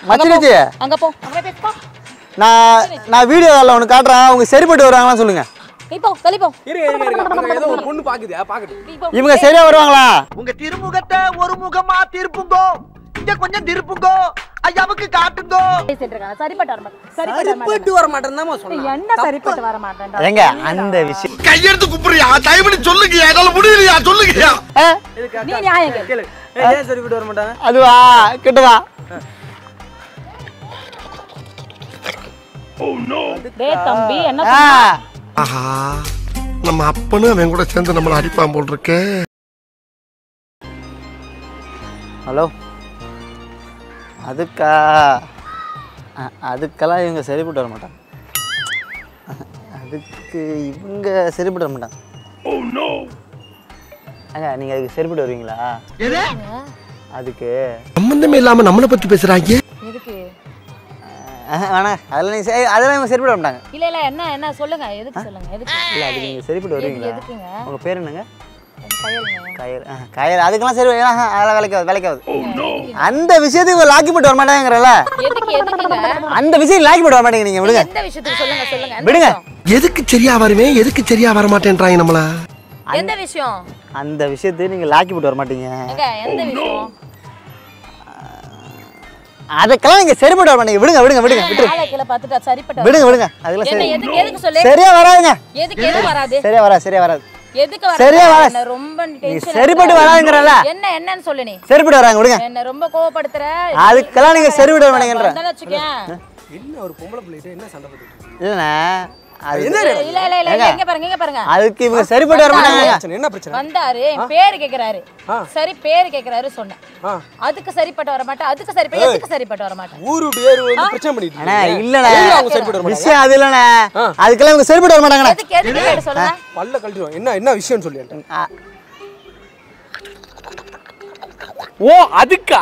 மச்சினிச்சி அங்க போ அங்க போய் போ நான் நான் வீடியோவில் ஒன்று காட்டுறேன் அவங்க சரிப்பட்டு வருவாங்களான்னு சொல்லுங்க நீ போ தள்ளி போ இருங்க இருங்க இருங்க அங்க ஏதோ ஒரு பொண்ணு பாக்குது பாக்கட்டும் நீ போ இவங்க சரியா வருவாங்களா உங்க திருமுகத்தை ஒரு முகமா திருப்புங்கோ இங்க கொஞ்சம் திருப்புங்கோ ஐயாவுக்கு காட்டுங்கோ பேசிட்டு இருக்காங்க சரிப்பட்டு வர மாட்டேன் சரிப்பட்டு வர சரிப்பட்டு வர மாட்டேன்னு தான் மாட்டேன் சொன்னேன் என்ன சரிப்பட்டு வர மாட்டேன்டா ஏங்க அந்த விஷயம் கையெடுத்து குப்புறியா தயவுனி சொல்லுங்க என்னால முடியலையா சொல்லுங்க ஆ, நீ நியாயம் கேளு. கேளு ஏய், ஏன் சரிப்பட்டு வர மாட்டாங்க அதுவா கிட்டவா டேய் தம்பி என்ன ஆ சொன்ன? ஆஹா நம்ம அப்பனும் அவன் கூட சேர்ந்து நம்மளை அடிப்பான் போல் இருக்கே ஹலோ அதுக்கா அ- அதுக்கெல்லாம் இவங்க சரிப்பட்டு வர மாட்டாங்க அதுக்கு இவங்க சரிப்பட்டு வர மாட்டாங்க ஏங்க நீங்கள் அதுக்கு சரிப்பட்டு வருவீங்களா அதுக்கு சம்பந்தமே இல்லாம நம்மளை பத்தி பேசுறாங்க எதுக்கு அஹ், வேணாம் அதில் நீங்கள் சரி அதெல்லாம் இவங்க சரிப்பட்டு வர மாட்டாங்க இல்ல இல்ல என்ன என்ன சொல்லுங்க எதுக்கு சொல்லுங்க எதுக்கு இல்லை அதுக்கு நீங்கள் சரிப்பட்டு எது- வருவீங்களா எதுக்குங்க உங்கள் பேர் என்னங்க அது கயலுங்க. கயிறு ஆ, கயிறு அதுக்கெல்லாம் சரி ஆஹா, அதெல்லாம் வேலைக்காது வேலைக்காது அந்த விஷயத்துக்கு இவங்க லாக்கி போட்டு வர மாட்டாங்கிறல்ல எதுக்கு எதுக்குங்க அந்த விஷயம் லாக்கி போட்டு வர மாட்டேங்க நீங்கள் விடுங்க எந்த விஷயத்துக்கு சொல்லுங்க சொல்லுங்க எந்த விடுங்க. விஷயம்? எதுக்கு சரியா வருவேன் எதுக்கு சரியா வர மாட்டேன்றாங்க நம்மள எந்த விஷயம் அந்த விஷயத்துக்கு நீங்கள் லாக்கி போட்டு வர மாட்டீங்க எங்க எந்த விஷயம் அதுக்கெல்லாம் நீங்கள் சரிப்பட்டு வர மாட்டீங்க விடுங்க விடுங்க விடுங்க விட்டுரு ஆளை கீழே பார்த்துட்டா சரிப்பட்டு வர- விடுங்க விடுங்க அதெல்லாம் என்ன சரி எதுக்கு எதுக்கு சொல்லு சரியா வராதுங்க எதுக்கு எதுக்கு வராது சரியா வராது சரியா வராது எதுக்கு வராது சரியா வராது. என்ன ரொம்ப நீ டென்ஷன் சரிப்பட்டு வராதுங்கிறல்ல என்ன என்னன்னு சொல்லு நீ சரிப்பட்டு வராங்க விடுங்க என்ன ரொம்ப கோவப்படுத்துற அதுக்கெல்லாம் நீங்க சரிப்பட்டு வர மாட்டீங்கன்ற வந்தாலும் வச்சுக்கேன். என்ன ஒரு பொம்பளை பிள்ளைகிட்ட என்ன சண்டை போட்டுட்டு இல்லைண்ணே அது இல்ல இல்ல இல்ல இல்ல இங்க பாருங்க இங்க பாருங்க அதுக்கு இவங்க சரிப்பட்டு வர மாட்டாங்க பிரச்சனை என்ன பிரச்சனை வந்தாரு என் பேரு கேக்குறாரு ஆ. சரி பேரு கேக்குறாரு சொன்னேன் ஆ அதுக்கு சரிப்பட்டு வர மாட்டேன் அதுக்கு சரி எதுக்கு சரிப்பட்டு வர மாட்டேன் ஊரு விட்டு ஏறு வந்து பிரச்சனை பண்ணிட்டு அண்ணா இருக்கீங்க. இல்லண்ணே எதுக்கு அவங்க சரிப்பட்டு வர மாட்டாங்க விஷயம் அது இல்லண்ணே ஆ. அதுக்கெல்லாம் இவங்க சரிப்பட்டு வர மாட்டாங்கண்ணே எதுக்கு எதுக்கு கேட்டு சொல்லுங்க பல்ல கழட்டிடுவோம் என்ன என்ன விஷயம்னு சொல்லி என்கிட்ட. ஆ, ஓ அதுக்கா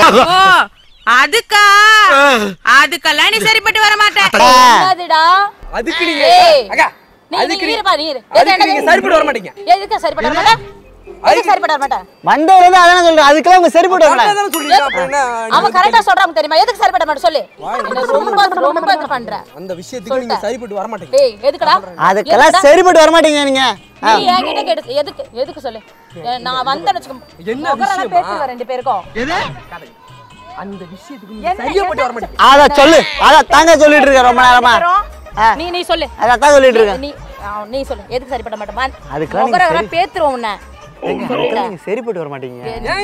அதுக்கா அதுக்கெல்லாம் நீ சரிப்பட்டு வர மாட்டேன் என்னதுடா அதுக்கு நீங்க ஏய். அக்கா நீ அதுக்கு நீ நீங்க இருப்பா நீ இரு அதுக்கு நீங்க சரிப்பட்டு வர மாட்டீங்க எதுக்கு சரிப்பட்டு வர மாட்டேன் எதுக்கு சரிப்பட்டு வர மாட்டேன் வந்தவங்க வந்து அதான் சொல்றேன் அதுக்கெல்லாம் இவங்க சரிப்பட்டு வர மாட்டாங்க அதான் சொல்லிருக்கேன் அப்புறம் என்ன அவன் கரெக்டா சொல்றான் தெரியுமா எதுக்கு சரிப்பட மாட்டேன் சொல்லு என்ன ரொம்ப ரொம்ப இது பண்ற அந்த விஷயத்துக்கு நீங்க சரிப்பட்டு வர மாட்டீங்க டேய் எதுக்குடா அதுக்கெல்லாம் எதுக்குடா? சரிப்பட்டு வர மாட்டீங்க நீங்க ஆ. நீ என்கிட்ட கேட்டு எதுக்கு எதுக்கு சொல்லு ஏ, நான் வந்தேன்னு வச்சுக்கோ என்ன முகரெல்லாம் விஷயமா? பேசுவேன் ரெண்டு பேருக்கும் அந்த விஷயத்துக்கு நீங்க என்ன- சரியாப்பட்டு வர என்ன மாட்டீங்க அத சொல்லு அத தாங்க சொல்லிட்டு இருக்க ரொம்ப நேரமா ஆ. நீ நீ சொல்லு அதான் தான் சொல்லிட்டு இருக்கேன் நீ ஆ, நீ சொல்லு எதுக்கு சரிப்பட மாட்டேன் அதுக்கெல்லாம் நீங்க முகரெல்லாம் பேத்துருவோம் உன்னை அதுக்கெல்லாம் நீங்க சரிப்பட்டு வர மாட்டீங்க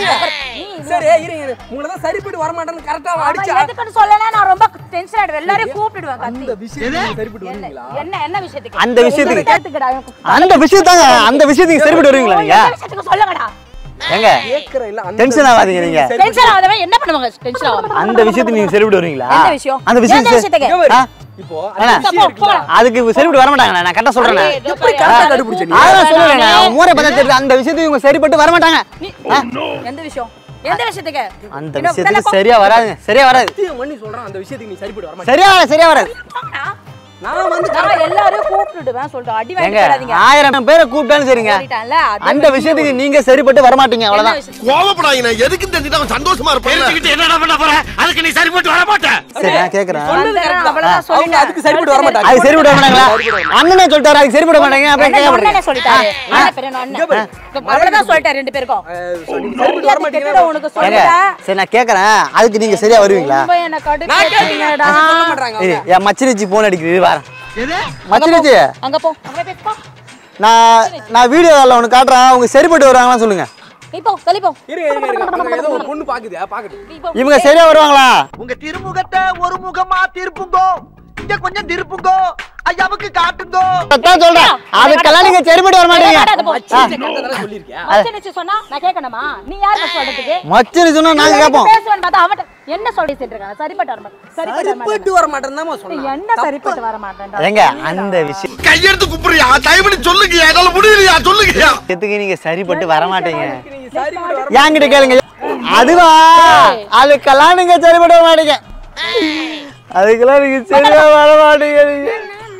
நீ சரி இருங்க இருங்க. உங்களை தான் சரிப்பட்டு வர மாட்டேன்னு கரெக்டா அவன் அடிச்சா எதுக்குன்னு சொல்லல நான் ரொம்ப டென்ஷன் ஆயிடுவேன் எல்லாரையும் கூப்பிடுவேன் கத்தி அந்த விஷயத்துக்கு நீங்க சரிப்பட்டு என்ன வருவீங்களா என்ன என்ன விஷயத்துக்கு அந்த விஷயத்துக்கு கேட்டுக்கடா அந்த விஷயத்தாங்க அந்த விஷயத்துக்கு சரிப்பட்டு வருவீங்களா நீங்க எந்த விஷயத்துக்கு சொல்லுங்கடா ஏங்க கேக்குற இல்ல அந்த டென்ஷன் ஆகாதீங்க நீங்க சரி- டென்ஷன் ஆகாதவன் என்ன பண்ணுவாங்க டென்ஷன் ஆகாம அந்த விஷயத்துக்கு நீங்க சரிப்பட்டு வருவீங்களா எந்த விஷயம் அந்த எந்த விஷயம் விஷயத்துக்கு இங்க பாரு. ஆ? இப்போ அண்ணா, அந்த விஷயம் இருக்குல்ல, அதுக்கு இவங்க சரிப்பட்டு வர மாட்டாங்க நான் கரெக்டா சொல்றேன் ஏய், இதோ எப்படி பாரு, கரெக்டா யாரு- கண்டுபிடிச்ச நீ? அதான் சொல்லுவேன் நான் மூரை பார்த்தா தெரியுது அந்த விஷயத்துக்கு இவங்க சரிப்பட்டு வர மாட்டாங்க நீ- எந்த விஷயம் எந்த விஷயத்துக்கு அந்த இன்னும் விஷயத்துக்கு இதெல்லாம் சரியா வராதுங்க சரியா வராது சத்தியம் பண்ணி சொல்றேன் அந்த விஷயத்துக்கு நீ சரிப்பட்டு வர மாட்டீங்க சரியா வராது சரியா வராது போங்கடா. நான் வந்து நான் எல்லாரையும் கூப்பிட்டுடுவேன் சொல்லிட்டு அடி ஏங்க வாங்கிடாதீங்க ஆயிரம் பேரை கூப்பிட்டாலும் சரிங்க சொல்லிட்டான்ல அது அந்த விஷயத்துக்கு நீங்க சரிப்பட்டு வர மாட்டீங்க என்ன அவ்வளவுதான் விஷயம்? கோவப்படாதீங்க எதுக்கு தெரிஞ்சுட்டு அவன் சந்தோஷமா இருப்பான் என்னடா பண்ண போற அதுக்கு நீ சரிப்பட்டு வர மாட்டேன் சரி நான் கேக்குறேன் சொன்னது correct தான். அவ்வளவுதான் அவங்க சொல்லிட்டேன். அதுக்கு சரிப்பட்டு வர மாட்டாங்க அது சரிப்பட்டு வர மாட்டாங்களா அண்ணனே சொல்லிட்டாரு அதுக்கு சரிப்பட்டு வர மாட்டாங்க அப்புறம் என்ன கேட்க அண்ணனே மாட்டேங்க சொல்லிட்டாரு அண்ணன் பேரு என்ன அண்ணன்? இங்க பாரு. இப்ப அவ்வளவுதான் சொல்லிட்டாரு ரெண்டு பேருக்கும் அஹ், so நீங்க சரிப்பட்டு வர மரியாதை கெட்டுட மாட்டீங்க உனக்கு ஏங்க சொல்லிட்டேன் சரி நான் கேக்குறேன் அதுக்கு நீங்க சரியா வருவீங்களா ரொம்ப என்ன நான் கேட்டீங்க கடுப்பேத்துறீங்கடா. சொல்ல மாட்டாங்க ஏய், அவங்க. என் மச்சினிச்சி போன் அடிக்குது வரேன் மச்சினிச்சி அங்க போ அங்க போய் போ நான் நான் வீடியோவில் ஒன்று காட்டுறேன் அவங்க சரிப்பட்டு வருவாங்களான்னு சொல்லுங்க நீ போ தள்ளி போ இருங்க இருங்க இருங்க அங்க ஏதோ ஒரு பொண்ணு பாக்குது பாக்கட்டும் நீ போ இவங்க சரியா வருவாங்களா உங்க திருமுகத்தை ஒரு முகமா திருப்புங்கோ இங்க கொஞ்சம் திருப்புங்கோ ஐயாவுக்கு காட்டுங்கோ அதான் சொல்றேன் அதுக்கெல்லாம் நீங்க சரிப்பட்டு வர மாட்டீங்க அது போ. சொல்லிருக்கியா மச்சினிச்சு சொன்னா நான் கேட்கணுமா நீ யார் பஸ் சொல்றதுக்கு மச்சினி சொன்னா நாங்க கேட்போம் பேசுவேன் பார்த்தா அவன்கிட்ட என்ன சொல்லி இருக்காங்க சரிப்பட்டு வர மாட்டேன் சரிப்பட்டு வர மாட்டேன் சரிப்பட்டு வர மாட்டேன்னு தான் சொன்னேன் என்ன சரிப்பட்டு வர மாட்டேன்டா ஏங்க அந்த விஷயம் கையெடுத்து குப்புறியா தயவுனு சொல்லுங்க என்னால முடியலையா சொல்லுங்க விஷயத்துக்கு நீங்க சரிப்பட்டு வர மாட்டீங்க நீங்க சரிப்பட்டு வர என்கிட்ட கேளுங்க அதுவா அதுக்கெல்லாம் நீங்க சரிப்பட்டு வர மாட்டீங்க அதுக்கெல்லாம் நீங்க சரியா வர மாட்டீங்க நீங்க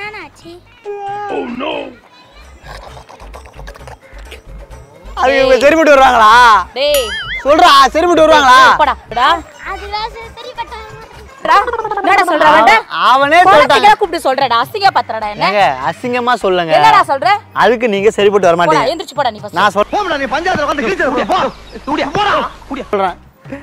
அது இவங்க சரிப்பட்டு வருவாங்களா டேய் சொல்றா சரிப்பட்டு வருவாங்களா போடா போடா பேசுறா என்னடா சொல்ற அவன்ட்ட அவனே சொல்லிட்டாங்க குழந்தைகளை கூப்பிட்டு சொல்றடா அசிங்க பத்திரடா என்ன ஏங்க அசிங்கமா சொல்லுங்க என்னடா சொல்ற அதுக்கு நீங்க சரிப்பட்டு வர போடா மாட்டீங்க எந்திரிச்சு போடா நீ first. நான் சொல் போடா நீ பஞ்சாயத்துல வந்து கிழிச்சு போ கூடியா போடா கூடியா சொல்றேன்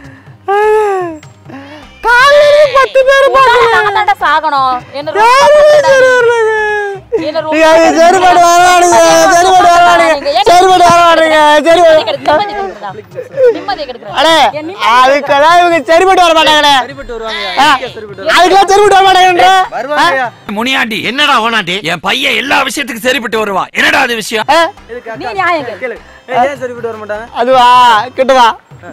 காலையில பத்து பேர் போடா, நான் தான்டா சாகணும் என்ன ரொம்ப என்ன ரொம்ப நீங்க அது சரிப்பட்டு வரமாட்டீங்க சரிப்பட்டு வரமாட்டீங்க சரிப்பட்டு வரமாட்டீங்க சரிப்பட்டு நிம்மதி கெடுக்குறா. நிம்மதி கெடுக்குறா. அடே அதுக்கெல்லாம் இவங்க சரிப்பட்டு வர மாட்டாங்கடே சரிப்பட்டு வருவாங்க ஆ, அதுக்கெல்லாம் சரிப்பட்டு வர மாட்டாங்கன்ற வருவாங்க முனியாண்டி என்னடா ஓனாண்டி என் பையன் எல்லா விஷயத்துக்கும் சரிப்பட்டு வருவான் என்னடா அது விஷயம் ஆ, எதுக்கு நீ அக்கா? நியாயம் கேளு. கேளு ஏய், ஏன் சரிப்பட்டு வர மாட்டாங்க அதுவா கிட்டவா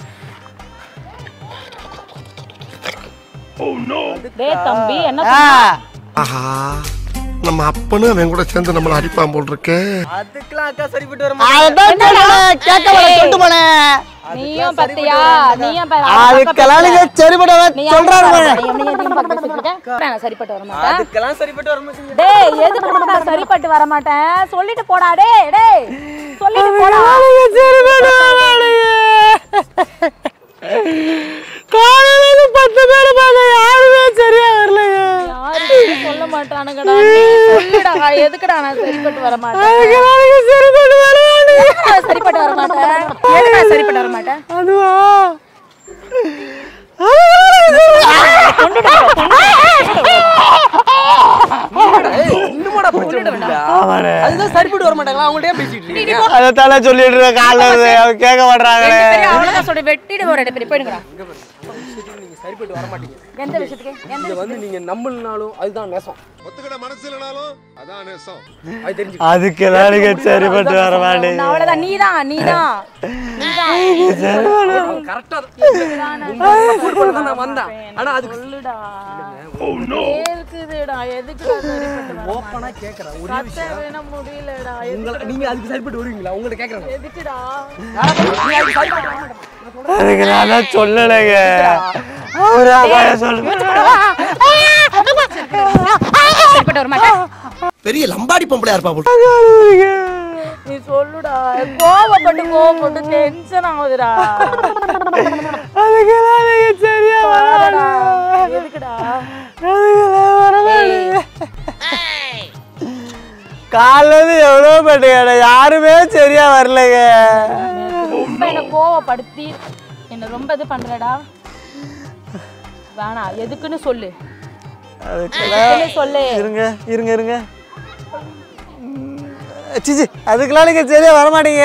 டேய் தம்பி என்ன ஆ, ஆஹா நம்ம அப்பனும் அவன் கூட சேர்ந்து நம்மள அடிப்பான் போல் இருக்கே அதுக்கெல்லாம் அக்கா சரிப்பட்டு வர மாட்டாங்க அதான் கேட்டேன், கேட்க வேணாம், சொல்லிட்டு போனேன் நீயும் பத்தியா நீயும் பா- அதுக்கெல்லாம் நீங்க சரிப்பட்டு வர நீ சொல்றாரு யாரும் பாருங்க. நீ எவனையும் எதையும் பார்த்து பேசிட்டு இருக்க? நான் சரிப்பட்டு வர மாட்டேன் அதுக்கெல்லாம் சரிப்பட்டு வர மாட்டீங்க டேய் எதுக்கு நான் சரிப்பட்டு வர மாட்டேன் சொல்லிட்டு போடா டேய் டேய் சொல்லிட்டு போடா நீங்க சரிப்பட்டு வர மாட்டீங்க. காலையில இருந்து பத்து பேர் பார்க்க யாருமே சரியா வரலைங்க யாருக்குமே சொல்ல மாட்டானுங்கடா நீ சொல்லுடா எதுக்குடா நான் சரிப்பட்டு வர மாட்டேன் அதுக்கெல்லாம் நீங்க சரிப்பட்டு வர மாட்டீங்க நான் சரிப்பட்டு வர மாட்டேன் எதுக்கு நான் சரிப்பட்டு வர மாட்டேன் அதுவா இன்னுமாடா பிரச்சனை பண்ணுறீங்களா? அதுதான் சரிப்பட்டு வர மாட்டாங்களா அவங்கள்ட்ட ஏன் பேசிட்டு இருக்கீங்க அதைத்தானே சொல்லிட்டு இருக்க காலைல இருந்து அவங்க கேட்க மாட்டாங்களே ரெண்டு பேரும் அவ்வளவுதான் சொல்லி வெட்டிடு ஒரு ரெண்டு பேரும் போயிடுங்கடா நீங்க சரிப்பட்டு வர மாட்டீங்க எந்த விஷயத்துக்கு எந்த இதை வந்து நீங்க நம்பலனாலும் அதுதான் நேசம் ஒத்துக்கிட மனசு இல்லைனாலும் அதான் நேசம் அது தெரிஞ்சு அதுக்கெல்லாம் நீங்க சரிப்பட்டு வர மாட்டீங்க நான் அவ்வளவுதான் நீதான் நீதான் நீதான் கரெக்டா நான் வந்தேன் ஆனா அதுக்கு சொல்லுடா இருக்குதுடா எதுக்குடா சரிப்பட்டு வர ஓப்பனா கேக்குறேன் ஒரே கத்த வேணா முடியலடா உங்களை நீங்க அதுக்கு சரிப்பட்டு வருவீங்களா உங்கள்ட்ட கேக்குறேன் எதுக்குடா அதுக்கு நான் தான் சொல்லலைங்க அவரா சொல்லுங்க சரிப்பட்டு வர மாட்டேன் பெரிய லம்பாடி பொம்பளையா இருப்பா போல் நீ சொல்லுடா கோவப்பட்டு கோவப்பட்டு டென்ஷன் ஆகுதுடா அதுக்கெல்லாம் நீங்க சரியா பாருடா. எதுக்குடா அதுக்கெல்லாம் வர மாட்டீங்க காலைல இருந்து எவ்வளோ பட்டுங்க யாருமே சரியா வரலைங்க ரொம்ப என்ன கோவப்படுத்தி என்ன ரொம்ப இது பண்றடா வேணாம் எதுக்குன்னு சொல்லு அதுக்கெல்லாம் எதுக்குன்னு சொல்லு இருங்க இருங்க இருங்க சிச்சி அதுக்கெல்லாம் நீங்க சரியா வர மாட்டீங்க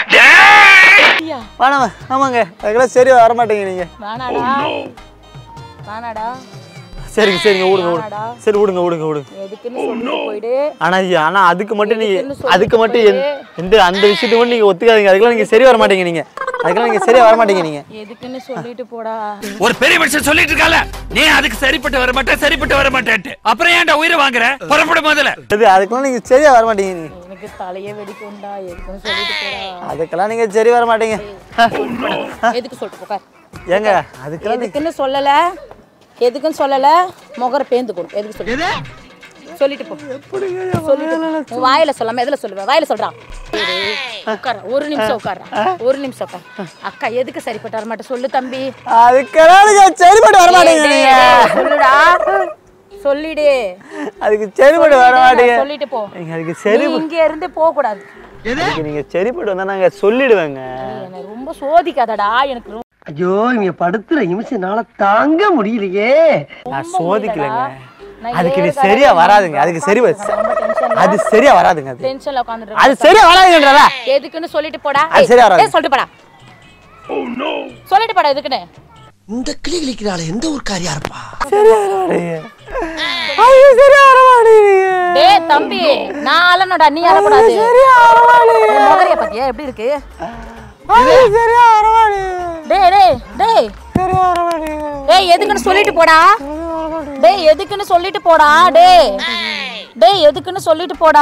வேணாம் ஆமாங்க அதுக்கெல்லாம் சரியா வர மாட்டீங்க நீங்க வேணாடா வேணாடா சரிங்க சரிங்க விடுங்க வேணாடா. விடுங்க சரி விடுங்க விடுங்க விடுங்க எதுக்குன்னு சொல்லிட்டு போயிடு ஆனா ஐயா, ஆனா அதுக்கு மட்டும் நீங்க எதுக்குன்னு சொல்லி அதுக்கு மட்டும் எந்த- எந்த அந்த விஷயத்துக்கு மட்டும் நீங்க ஒத்துக்காதீங்க அதுக்கெல்லாம் நீங்க சரி வர மாட்டீங்க நீங்க அதுக்கெல்லாம் நீங்க சரியா வர மாட்டீங்க நீங்க எதுக்குன்னு சொல்லிட்டு போடா ஒரு பெரிய மனுஷன் சொல்லிட்டு இருக்கால நீ அதுக்கு சரிப்பட்டு வர மாட்டேன் சரிப்பட்டு வர மாட்டேன்ட்டு அப்புறம் ஏன்டா உயிரை வாங்குற புறப்பட முதல்ல அது அதுக்கெல்லாம் நீங்க சரியா வர மாட்டீங்க நீங்க எனக்கு தலையே வெடிக்கும்டா எதுக்குன்னு சொல்லிட்டு போடா அதுக்கெல்லாம் நீங்க சரி வர மாட்டீங்க எதுக்கு சொல்லிட்டு போக்கார் ஏங்க அதுக்கெல்லாம் நீங்க- எதுக்குன்னு சொல்லல எதுக்குன்னு சொல்லல முகர பேந்து கொடு எதுக்கு சொல்லு சொல்லிட்டு போ சொல்லிட்டு உன் வாயில சொல்லாம எதுல சொல்லுவேன் வாயில சொல்றா உட்கார ஒரு நிமிஷம் உட்கார ஒரு நிமிஷம் உட்கார அக்கா எதுக்கு சரிப்பட்டு வர மாட்டேன் சொல்லு தம்பி அதுக்கெல்லாம் நீங்க சரிப்பட்டு வர மாட்டீங்க டேய், நீங்க டேய், சொல்லுடா சொல்லிடு அதுக்கு சரிப்பட்டு வர மாட்டீங்க சொல்லிட்டு போ நீங்க அதுக்கு சரி நீ இங்க இருந்து போக கூடாது அதுக்கு நீங்க சரிப்பட்டு வந்தா நாங்க சொல்லிடுவேங்க என்னை ரொம்ப சோதிக்காதடா எனக்கு ரொம்ப ஐயோ இங்க படுத்துற நிமிஷம்னால தாங்க முடியலையே நான் சோதிக்கலைங்க நான் அதுக்கு நீ ஏழு சரியா காலையில வராதுங்க அதுக்கு சரி வ- ரொம்ப டென்ஷன்ல அது சரியா வராதுங்க அது டென்ஷன்ல உட்காந்துட்டு அது சரியா வராதுங்கன்றத எதுக்குன்னு சொல்லிட்டு போடா அது ஏய், சரியா வராது. ஏய், சொல்லிட்டு போடா சொல்லிட்டு போடா எதுக்குன்னு இந்த கிளி கிளிக்கிறாள் எந்த ஊர்க்காரியா இருப்பா சரியா வர மாட்டீங்க அது சரியா வர மாட்டீங்க டேய் தம்பி நான் அலனடா நீ அலக்கூடாது சரியா வர மாட்டீங்க உன் முகரைய பாத்தியா எப்படி இருக்கு அது சரியா வர மாட்டீங்க டேய் டேய் டேய் சரியா வர மாட்டீங்க டேய் எதுக்குன்னு சொல்லிட்டு போடா டேய் எதுக்குன்னு சொல்லிட்டு போடா டேய் டேய் எதுக்குன்னு சொல்லிட்டு போடா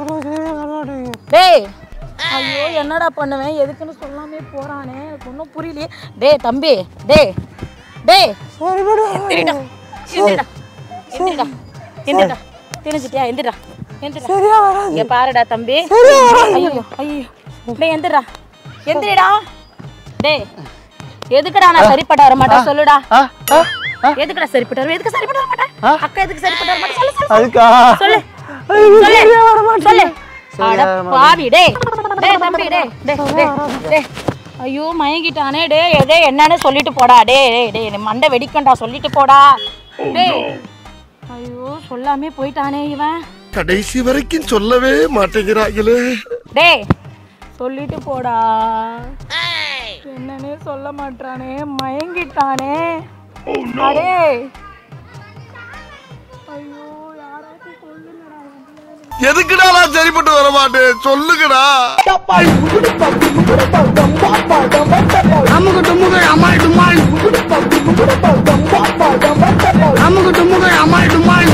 டேய் ஐயோ என்னடா பண்ணுவேன் எதுக்குன்னு சொல்லாமே போறானே எனக்கு ஒன்றும் புரியலையே டேய் தம்பி டேய் டேய் எந்திரிடா எந்திரிடா எந்திரிடா எந்திரிடா தெரிஞ்சிட்டியா எந்திரிடா எந்திரிடா இங்க பாருடா தம்பி ஐயோ ஐயோ டேய் எந்திரிடா எந்திரிடா டேய் எதுக்குடா நான் சரிப்பட வர மாட்டேன் சொல்லுடா எதுக்குடா சரிப்பட்டு வரும் எதுக்கு சரிப்பட்டு வர மாட்டேன் அக்கா எதுக்கு சரிப்பட்டு வர மாட்டேன் சொல்லு சொல்லு அதுக்கா சொல்லு சொல்லு சொல்லு அட பாவி டேய் டேய் தம்பி டேய் டேய் டேய் டேய் ஐயோ மயங்கிட்டானே டேய் எதே என்னன்னு சொல்லிட்டு போடா டேய் டேய் டேய் நீ மண்டை வெடிக்கண்டா சொல்லிட்டு போடா டேய் ஐயோ சொல்லாமே போயிட்டானே இவன் கடைசி வரைக்கும் சொல்லவே மாட்டேங்கிறாங்களே டேய் சொல்லிட்டு போடா என்னன்னே சொல்ல மாட்டானே மயங்கிட்டானே அடே ஐயோ யாராச்சும் சொல்லுங்கடா எதுக்குடா நான் சரிப்பட்டு வர மாட்டேன் சொல்லுங்கடா அமுகு டுமுகு அமால் டுமால் அமுகு டுமுகு அமால் டுமால்